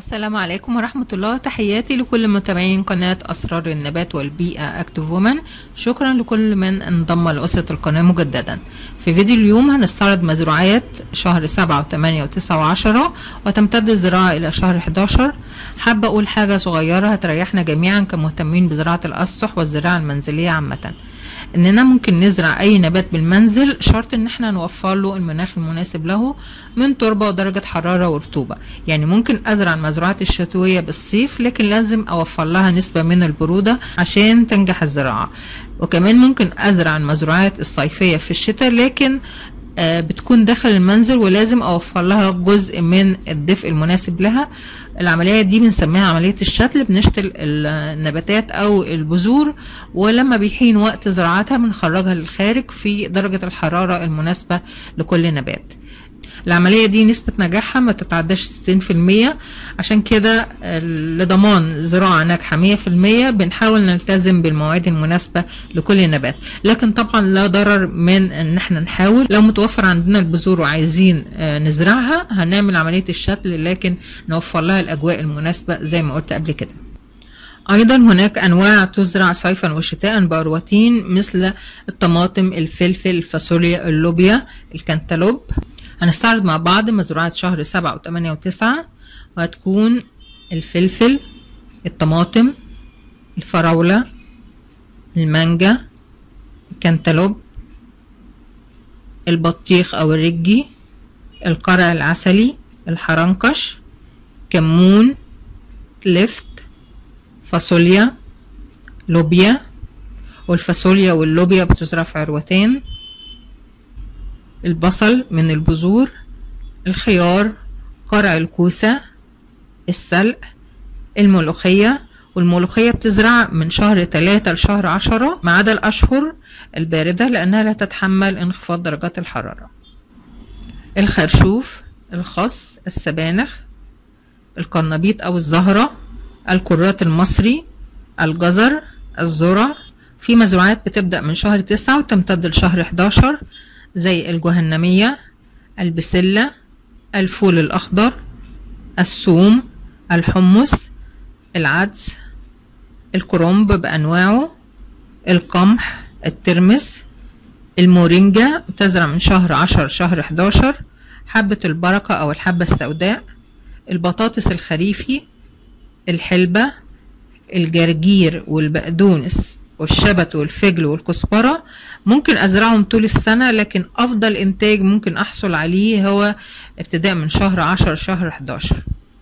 السلام عليكم ورحمة الله تحياتي لكل متابعين قناة أسرار النبات والبيئة أكتف وومن شكرا لكل من انضم لأسرة القناة مجددا في فيديو اليوم هنستعرض مزروعات شهر سبعة وثمانية وتسعة وعشرة وتمتد الزراعة إلى شهر 11 حابة أقول حاجة صغيرة هتريحنا جميعا كمهتمين بزراعة الأسطح والزراعة المنزلية عامة اننا ممكن نزرع اي نبات بالمنزل شرط ان احنا نوفر له المناخ المناسب له من تربه ودرجه حراره ورطوبه يعني ممكن ازرع المزروعات الشتويه بالصيف لكن لازم اوفر لها نسبه من البروده عشان تنجح الزراعه وكمان ممكن ازرع المزروعات الصيفيه في الشتاء لكن آه، بتكون داخل المنزل ولازم اوفر لها جزء من الدفء المناسب لها العملية دي بنسميها عملية الشتل بنشتل النباتات او البذور ولما بيحين وقت زراعتها بنخرجها للخارج في درجة الحرارة المناسبة لكل نبات العملية دي نسبة نجاحها ما تتعداش 60% عشان كده لضمان زراعة ناجحة 100% بنحاول نلتزم بالمواعيد المناسبة لكل نبات لكن طبعا لا ضرر من ان احنا نحاول لو متوفر عندنا البذور وعايزين نزرعها هنعمل عملية الشتل لكن نوفر لها الاجواء المناسبة زي ما قلت قبل كده أيضا هناك أنواع تزرع صيفا وشتاء بأروتين مثل الطماطم الفلفل الفاصوليا اللوبيا الكنتالوب هنستعرض مع بعض مزروعات شهر سبعة وثمانية وتسعة وهتكون الفلفل الطماطم الفراولة المانجا الكنتالوب البطيخ أو الرجي القرع العسلي الحرنكش كمون لفت فاصوليا لوبيا والفاصوليا واللوبيا بتزرع في عروتين البصل من البذور الخيار قرع الكوسة السلق الملوخية والملوخية بتزرع من شهر تلاتة لشهر عشرة ما عدا الأشهر الباردة لأنها لا تتحمل انخفاض درجات الحرارة الخرشوف الخس السبانخ القرنبيط أو الزهرة الكرات المصري الجزر الذرة في مزروعات بتبدأ من شهر تسعة وتمتد لشهر 11 زي الجهنمية البسلة الفول الأخضر الثوم الحمص العدس الكرنب بأنواعه القمح الترمس المورينجا تزرع من شهر عشر شهر 11 حبة البركة أو الحبة السوداء البطاطس الخريفي الحلبة الجرجير والبقدونس والشبت والفجل والكزبرة ممكن أزرعهم طول السنة لكن أفضل إنتاج ممكن أحصل عليه هو ابتداء من شهر عشر شهر 11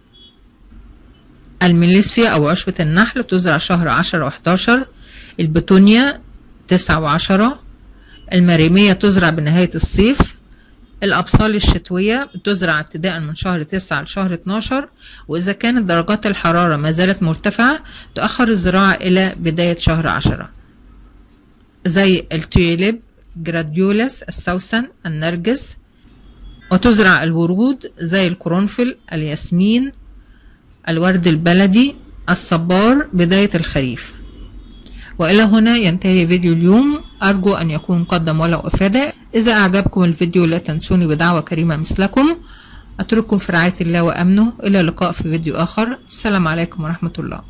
الميليسيا أو عشبة النحل تزرع شهر عشرة وحداشر البتونيا تسعة وعشرة المريمية تزرع بنهاية الصيف الأبصال الشتوية تزرع ابتداء من شهر تسعة لشهر 12 وإذا كانت درجات الحرارة ما زالت مرتفعة تؤخر الزراعة إلى بداية شهر عشرة زي التيوليب جراديولس السوسن النرجس وتزرع الورود زي القرنفل الياسمين الورد البلدي الصبار بداية الخريف وإلى هنا ينتهي فيديو اليوم أرجو أن يكون قدم ولو إفادة إذا أعجبكم الفيديو لا تنسوني بدعوة كريمة مثلكم أترككم في رعاية الله وأمنه إلى اللقاء في فيديو آخر السلام عليكم ورحمة الله